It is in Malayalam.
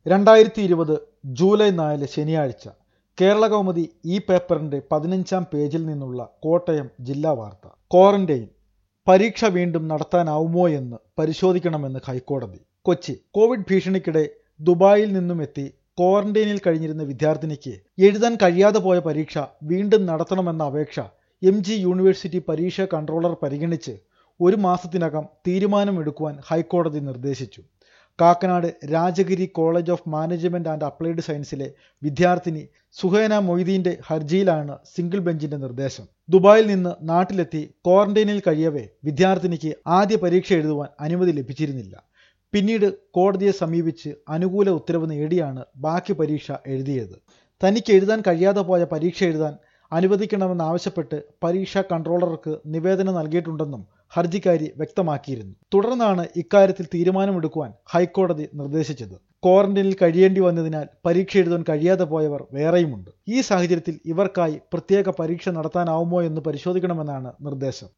രണ്ടായിരത്തി ഇരുപത് ജൂലൈ നാല് ശനിയാഴ്ച കേരള കൗമുദി ഈ പേപ്പറിന്റെ പതിനഞ്ചാം പേജിൽ നിന്നുള്ള കോട്ടയം ജില്ലാ വാർത്ത ക്വാറന്റൈൻ പരീക്ഷ വീണ്ടും നടത്താനാവുമോ എന്ന് പരിശോധിക്കണമെന്ന് ഹൈക്കോടതി കൊച്ചി കോവിഡ് ഭീഷണിക്കിടെ ദുബായിൽ നിന്നും എത്തി ക്വാറന്റൈനിൽ കഴിഞ്ഞിരുന്ന വിദ്യാർത്ഥിനിക്ക് എഴുതാൻ കഴിയാതെ പോയ പരീക്ഷ വീണ്ടും നടത്തണമെന്ന അപേക്ഷ എം ജി യൂണിവേഴ്സിറ്റി പരീക്ഷാ കൺട്രോളർ പരിഗണിച്ച് ഒരു മാസത്തിനകം തീരുമാനമെടുക്കുവാൻ ഹൈക്കോടതി നിർദ്ദേശിച്ചു Kakkanad Rajagiri college of management and applied സയൻസിലെ വിദ്യാർത്ഥിനി സുഹേന മൊയ്തീന്റെ ഹർജിയിലാണ് സിംഗിൾ ബെഞ്ചിന്റെ നിർദ്ദേശം ദുബായിൽ നിന്ന് നാട്ടിലെത്തി ക്വാറന്റൈനിൽ കഴിയവേ വിദ്യാർത്ഥിനിക്ക് ആദ്യ പരീക്ഷ എഴുതുവാൻ അനുമതി ലഭിച്ചിരുന്നില്ല പിന്നീട് കോടതിയെ സമീപിച്ച് അനുകൂല ഉത്തരവ് നേടിയാണ് ബാക്കി പരീക്ഷ എഴുതിയത് തനിക്ക് എഴുതാൻ കഴിയാതെ പോയ പരീക്ഷ എഴുതാൻ അനുവദിക്കണമെന്നാവശ്യപ്പെട്ട് പരീക്ഷാ കൺട്രോളർക്ക് നിവേദനം നൽകിയിട്ടുണ്ടെന്നും ഹർജിക്കാരി വ്യക്തമാക്കിയിരുന്നു തുടർന്നാണ് ഇക്കാര്യത്തിൽ തീരുമാനമെടുക്കുവാൻ ഹൈക്കോടതി നിർദ്ദേശിച്ചത് ക്വാറന്റൈനിൽ കഴിയേണ്ടി വന്നതിനാൽ പരീക്ഷ എഴുതാൻ കഴിയാതെ പോയവർ വേറെയുമുണ്ട് ഈ സാഹചര്യത്തിൽ ഇവർക്കായി പ്രത്യേക പരീക്ഷ നടത്താനാവുമോ എന്ന് പരിശോധിക്കണമെന്നാണ് നിർദ്ദേശം